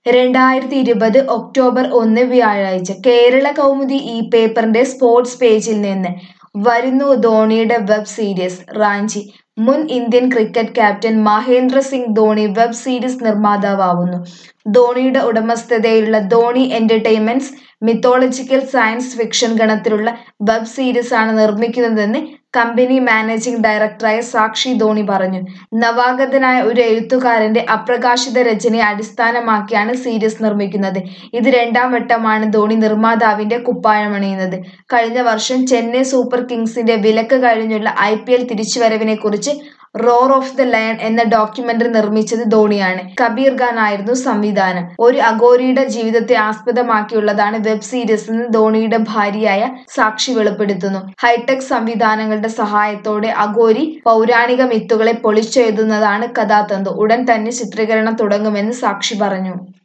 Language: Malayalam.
രണ്ടായിരത്തി ഇരുപത് ഒക്ടോബർ ഒന്ന് വ്യാഴാഴ്ച കേരള കൗമുദി ഈ പേപ്പറിന്റെ സ്പോർട്സ് പേജിൽ നിന്ന് വരുന്നു ധോണിയുടെ വെബ് സീരീസ് റാഞ്ചി മുൻ Indian cricket captain Mahendra Singh Dhoni web series നിർമ്മാതാവാകുന്നു ധോണിയുടെ ഉടമസ്ഥതയിലുള്ള Dhoni entertainments mythological science fiction ഗണത്തിലുള്ള വെബ് സീരീസ് ആണ് നിർമ്മിക്കുന്നതെന്ന് കമ്പനി മാനേജിംഗ് ഡയറക്ടറായ സാക്ഷി ധോണി പറഞ്ഞു നവാഗതനായ ഒരു എഴുത്തുകാരന്റെ അപ്രകാശിത രചനയെ അടിസ്ഥാനമാക്കിയാണ് സീരീസ് നിർമ്മിക്കുന്നത് ഇത് രണ്ടാം വട്ടമാണ് ധോണി നിർമ്മാതാവിന്റെ കുപ്പായമണിയുന്നത് കഴിഞ്ഞ വർഷം ചെന്നൈ സൂപ്പർ കിങ്സിന്റെ വിലക്ക് കഴിഞ്ഞുള്ള ഐ പി എൽ തിരിച്ചുവരവിനെ കുറിച്ച് റോർ ഓഫ് ദ ലയൺ എന്ന ഡോക്യുമെന്ററി നിർമ്മിച്ചത് ധോണിയാണ് കബീർ ഖാൻ ആയിരുന്നു സംവിധാനം ഒരു അഘോരിയുടെ ജീവിതത്തെ ആസ്പദമാക്കിയുള്ളതാണ് വെബ് സീരീസ് എന്ന് ധോണിയുടെ ഭാര്യയായ സാക്ഷി വെളിപ്പെടുത്തുന്നു ഹൈടെക് സംവിധാനങ്ങളുടെ സഹായത്തോടെ അഘോരി പൗരാണിക മിത്തുകളെ പൊളിച്ചെഴുതുന്നതാണ് കഥാതന്തു ഉടൻ തന്നെ ചിത്രീകരണം തുടങ്ങുമെന്ന് സാക്ഷി പറഞ്ഞു